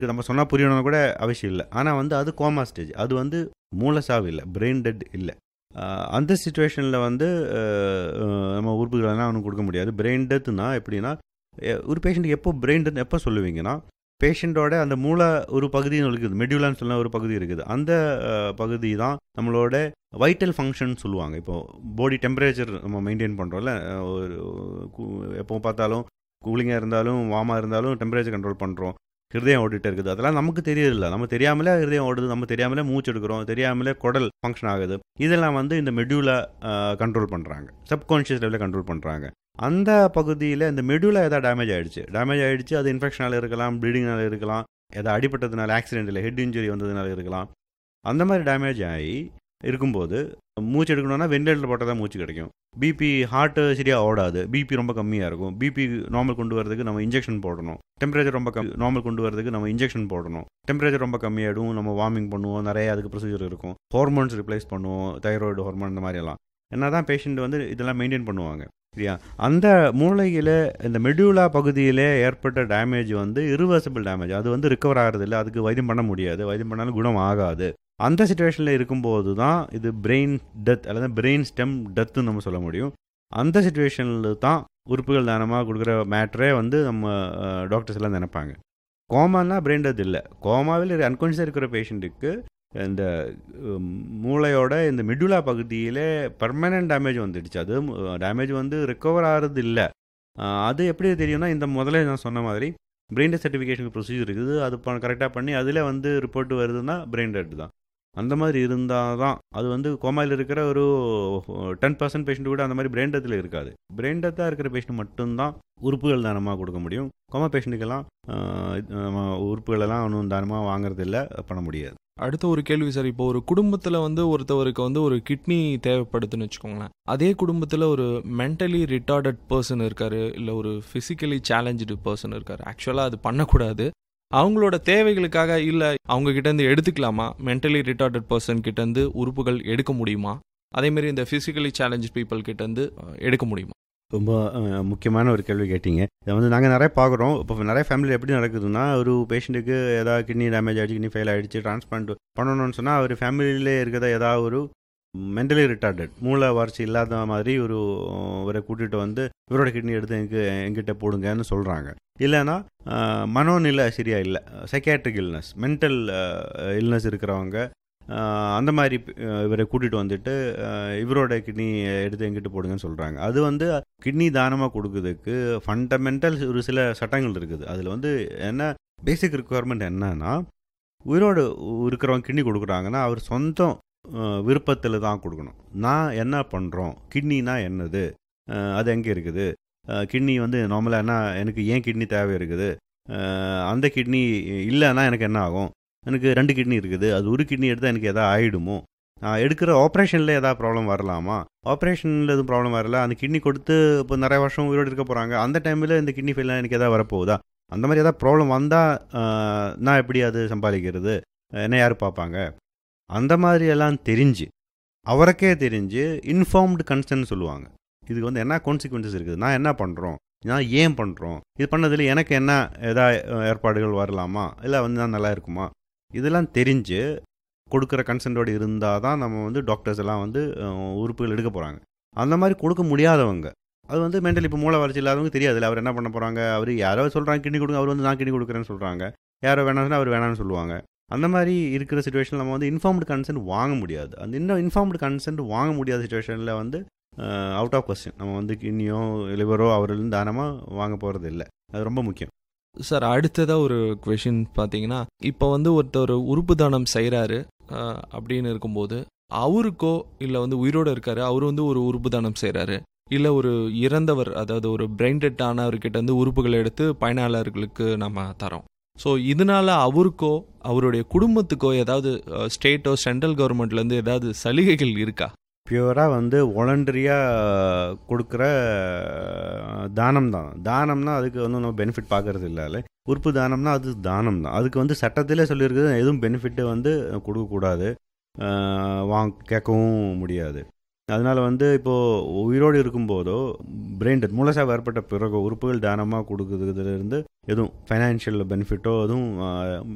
இது நம்ம சொன்னால் புரியணும்னு கூட அவசியம் இல்லை ஆனால் வந்து அது கோமா ஸ்டேஜ் அது வந்து மூலசாவு இல்லை பிரெயின் டெட் இல்லை ஆஹ் அந்த சுச்சுவேஷனில் வந்து ஆஹ் ஆஹ் நம்ம உறுப்புகளெல்லாம் அவனுக்கு கொடுக்க முடியாது பிரெயின் டெத்துனா எப்படின்னா எ- ஒரு பேஷண்ட்டுக்கு எப்போ பிரெயின் டெத் எப்போ சொல்லுவீங்கன்னா பேஷண்ட்டோட அந்த மூளை ஒரு பகுதின்னு இருக்குது மெடியூலான்னு சொல்ல ஒரு பகுதி இருக்குது அந்த ஆஹ், பகுதி தான் நம்மளோட வைட்டல் ஃபங்க்ஷன் சொல்லுவாங்க இப்போ பாடி டெம்பரேச்சர் நம்ம மெயின்டைன் பண்ணுறோம்ல ஒரு கு- எப்போ பார்த்தாலும் கூலிங்காக இருந்தாலும் வார்மாக இருந்தாலும் டெம்பரேச்சர் கண்ட்ரோல் பண்ணுறோம் ஹிருதயம் ஓடிட்டு இருக்குது அதெல்லாம் நமக்கு தெரியல நம்ம தெரியாமலே ஹிருதயம் ஓடுது நம்ம தெரியாமலே மூச்சு எடுக்கிறோம் தெரியாமலே குடல் ஃபங்க்ஷன் ஆகுது இதெல்லாம் வந்து இந்த மெடியூலை கண்ட்ரோல் பண்ணுறாங்க சப்கான்ஷியஸ் லெவலில் கண்ட்ரோல் பண்ணுறாங்க அந்த பகுதியில் இந்த மெடியூலா ஏதாவது டேமேஜ் ஆயிடுச்சு டேமேஜ் ஆயிடுச்சு அது இன்ஃபெக்ஷனால இருக்கலாம் ப்ளீடிங்னால இருக்கலாம் ஏதாவது அடிபட்டதுனால ஆக்சிடென்ட்டில் ஹெட் இன்ஜுரி வந்ததுனால இருக்கலாம் அந்த மாதிரி டேமேஜ் ஆகி இருக்கும்போது மூச்சு எடுக்கணும்னா வெண்டிலேட்டர் போட்டால் தான் மூச்சு கிடைக்கும் பிபி ஹார்ட்டு சரியாக ஓடாது பிபி ரொம்ப கம்மியாக இருக்கும் பிபி நார்மல் கொண்டு வரதுக்கு நம்ம இன்ஜெக்ஷன் போடணும் டெம்பரேச்சர் ரொம்ப கம் நார்மல் கொண்டு வரதுக்கு நம்ம இன்ஜெக்ஷன் போடணும் டெம்பரேச்சர் ரொம்ப கம்மியாயிடும் நம்ம வார்மிங் பண்ணுவோம் நிறைய அதுக்கு ப்ரொசீஜர் இருக்கும் ஹார்மோன்ஸ் ரிப்ளேஸ் பண்ணுவோம் தைராய்டு ஹார்மோன் இந்த மாதிரி எல்லாம் என்ன தான் பேஷண்ட் வந்து இதெல்லாம் மெயின்டைன் பண்ணுவாங்க சரியா அந்த மூளையில் இந்த மெடியூலா பகுதியிலே ஏற்பட்ட டேமேஜ் வந்து irreversible டேமேஜ் அது வந்து ரிகவர் ஆகிறதில்ல அதுக்கு வைத்தியம் பண்ண முடியாது வைத்தியம் பண்ணாலும் குணம் ஆகாது அந்த சுச்சுவேஷனில் இருக்கும்போது தான் இது பிரெயின் டெத் அல்லது பிரெயின் ஸ்டெம் டெத்துன்னு நம்ம சொல்ல முடியும் அந்த சுச்சுவேஷனில் தான் உறுப்புகள் தானமாக கொடுக்குற மேட்ரே வந்து நம்ம டாக்டர்ஸ் எல்லாம் நினைப்பாங்க கோமானா பிரெயின் டெத் இல்லை கோமாவில் அன்கான்ஷியஸாக இருக்கிற பேஷண்ட்டுக்கு இந்த உம், மூளையோட இந்த மிடுலா பகுதியில் பர்மனன்ட் டேமேஜ் வந்துடுச்சு அது டேமேஜ் வந்து ரிகவர் ஆகிறது இல்லை அது எப்படி தெரியும்னா இந்த முதல்ல நான் சொன்ன மாதிரி பிரெயின் டெத் சர்டிஃபிகேஷன் ப்ரொசீஜர் இருக்குது அது கரெக்டாக பண்ணி அதில் வந்து ரிப்போர்ட் வருதுன்னா பிரெயின் டெட் தான் அந்த மாதிரி இருந்தால் தான் அது வந்து கோமாயில் இருக்கிற ஒரு டென் பர்சன்ட் பேஷண்ட் கூட அந்த மாதிரி பிரெயின் டெத்தில் இருக்காது பிரெயின் டெத்தாக இருக்கிற பேஷண்ட் மட்டும்தான் உறுப்புகள் தானமாக கொடுக்க முடியும் கோமா பேஷண்ட்டுக்கெல்லாம் உறுப்புகளெல்லாம் ஒன்றும் தானமாக வாங்குறது இல்லை பண்ண முடியாது அடுத்த ஒரு கேள்வி சார் இப்போ ஒரு குடும்பத்தில் வந்து ஒருத்தவருக்கு வந்து ஒரு கிட்னி தேவைப்படுதுன்னு வச்சுக்கோங்களேன் அதே குடும்பத்தில் ஒரு மென்டலி ரிட்டார்டட் பர்சன் இருக்காரு இல்லை ஒரு ஃபிசிக்கலி சேலஞ்சு பர்சன் இருக்காரு ஆக்சுவலாக அது பண்ணக்கூடாது அவங்களோட தேவைகளுக்காக இல்லை அவங்க கிட்டேருந்து எடுத்துக்கலாமா மென்டலி ரிட்டார்டட் பர்சன் கிட்டேருந்து உறுப்புகள் எடுக்க முடியுமா அதேமாரி இந்த ஃபிசிக்கலி சேலஞ்ச் பீப்புள் கிட்டேருந்து அஹ், எடுக்க முடியுமா ரொம்ப அஹ், முக்கியமான ஒரு கேள்வி கேட்டீங்க இதை வந்து நாங்கள் நிறைய பார்க்குறோம் இப்போ நிறைய ஃபேமிலி எப்படி நடக்குதுன்னா ஒரு பேஷண்ட்டுக்கு ஏதாவது கிட்னி டேமேஜ் ஆகிடுச்சு கிட்னி ஃபெயில் ஆகிடுச்சு டிரான்ஸ்பிளான்ட் பண்ணணும்னு சொன்னால் அவர் ஃபேமிலியிலே இருக்கிற ஏதாவது ஒரு மென்டலி ரிட்டார்டட் மூளை வறட்சி இல்லாத மாதிரி ஒரு அஹ், இவரை கூட்டிகிட்டு வந்து இவரோட கிட்னி எடுத்து எங்க எங்கிட்ட போடுங்கன்னு சொல்கிறாங்க இல்லைன்னா அஹ், மனோநிலை சரியா இல்லை சைக்காட்ரிக் இல்னஸ் மென்டல் இல்னஸ் இருக்கிறவங்க அஹ், அந்த மாதிரி அஹ், இவரை கூட்டிகிட்டு வந்துட்டு அஹ், இவரோட கிட்னி எடுத்து எங்கிட்ட போடுங்கன்னு சொல்கிறாங்க அது வந்து கிட்னி தானமாக கொடுக்குறதுக்கு ஃபண்டமெண்டல் ஒரு சில சட்டங்கள் இருக்குது அதில் வந்து என்ன பேசிக் ரெக்குவயர்மெண்ட் என்னன்னா உயிரோடு இருக்கிறவங்க கிட்னி கொடுக்குறாங்கன்னா அவர் சொந்தம் விருப்பத்தில் தான் கொடுக்கணும் நான் என்ன பண்ணுறோம் கிட்னினா என்னது அஹ், அது எங்கே இருக்குது கிட்னி வந்து நார்மலாக என்ன எனக்கு ஏன் கிட்னி தேவை இருக்குது அஹ், அந்த கிட்னி இல்லைன்னா எனக்கு என்ன ஆகும் எனக்கு ரெண்டு கிட்னி இருக்குது அது ஒரு கிட்னி எடுத்தால் எனக்கு எதாவது ஆகிடுமோ நான் எடுக்கிற ஆப்ரேஷனில் ஏதாவது ப்ராப்ளம் வரலாமா ஆப்ரேஷனில் எதுவும் ப்ராப்ளம் வரல அந்த கிட்னி கொடுத்து இப்போ நிறைய வருஷம் உயிரோடு இருக்க போகிறாங்க அந்த டைமில் இந்த கிட்னி ஃபெயிலாக எனக்கு எதாவது வரப்போகுதா அந்த மாதிரி ஏதாவது ப்ராப்ளம் வந்தால் நான் எப்படி அது சம்பாதிக்கிறது என்ன யார் பார்ப்பாங்க அந்த மாதிரி எல்லாம் தெரிஞ்சு அவருக்கே தெரிஞ்சு இன்ஃபார்ம்டு கன்சர்ன் சொல்லுவாங்க இதுக்கு வந்து என்ன கான்சிக்வன்சஸ் இருக்குது நான் என்ன பண்ணுறோம் நான் ஏன் பண்ணுறோம் இது பண்ணதில் எனக்கு என்ன எதா ஏற்பாடுகள் வரலாமா இல்லை வந்து நான் நல்லா இருக்குமா இதெல்லாம் தெரிஞ்சு கொடுக்குற கன்சென்ட்டோடு இருந்தால் தான் நம்ம வந்து டாக்டர்ஸ் எல்லாம் வந்து அஹ், உறுப்புகள் எடுக்க போகிறாங்க அந்த மாதிரி கொடுக்க முடியாதவங்க அது வந்து மென்டல் இப்போ மூளை வளர்ச்சி இல்லாதவங்க தெரியாதுல்ல அவர் என்ன பண்ண போகிறாங்க அவர் யாரோ சொல்கிறாங்க கிட்னி கொடுங்க அவர் வந்து நான் கிட்னி கொடுக்குறேன்னு சொல்கிறாங்க யாரோ வேணாம்னா அவர் வேணாம்னு சொல்லுவாங்க அந்த மாதிரி இருக்கிற சுச்சுவேஷனில் நம்ம வந்து இன்ஃபார்ம்டு கன்சென்ட் வாங்க முடியாது அந்த இன்னும் இன்ஃபார்ம்டு கன்சென்ட் வாங்க முடியாத சுச்சுவேஷனில் வந்து அவுட் ஆஃப் கொஸ்டின் நம்ம வந்து கிட்னியோ லிவரோ அவர்லேருந்து தானமாக வாங்க போகிறது இல்லை அது ரொம்ப முக்கியம் சார் அடுத்ததாக ஒரு கொஷின் பார்த்தீங்கன்னா இப்போ வந்து ஒருத்தர் உறுப்பு தானம் செய்கிறாரு அப்படின்னு இருக்கும்போது அவருக்கோ இல்லை வந்து உயிரோடு இருக்காரு அவர் வந்து ஒரு உறுப்பு தானம் செய்கிறாரு இல்லை ஒரு இறந்தவர் அதாவது ஒரு பிரெயின் டெட் ஆனவர்கிட்ட வந்து உறுப்புகளை எடுத்து பயனாளர்களுக்கு நம்ம தரோம் ஸோ இதனால அவருக்கோ அவருடைய குடும்பத்துக்கோ ஏதாவது ஸ்டேட்டோ சென்ட்ரல் கவர்மெண்ட்லேருந்து ஏதாவது சலுகைகள் இருக்கா பியூராக வந்து ஒலண்டரியாக கொடுக்குற தானம் தான் தானம்னா அதுக்கு வந்து நம்ம பெனிஃபிட் பார்க்கறது இல்லை உறுப்பு தானம்னா அது தானம் தான் அதுக்கு வந்து சட்டத்திலே சொல்லியிருக்குது எதுவும் பெனிஃபிட்டு வந்து கொடுக்கக்கூடாது அஹ், வாங்க கேட்கவும் முடியாது அதனால வந்து இப்போது உயிரோடு இருக்கும்போதோ பிரெயின் டெத் மூலசாவு ஏற்பட்ட பிறகு உறுப்புகள் தானமாக கொடுக்குறதுலேருந்து எதுவும் ஃபைனான்ஷியல் பெனிஃபிட்டோ எதுவும்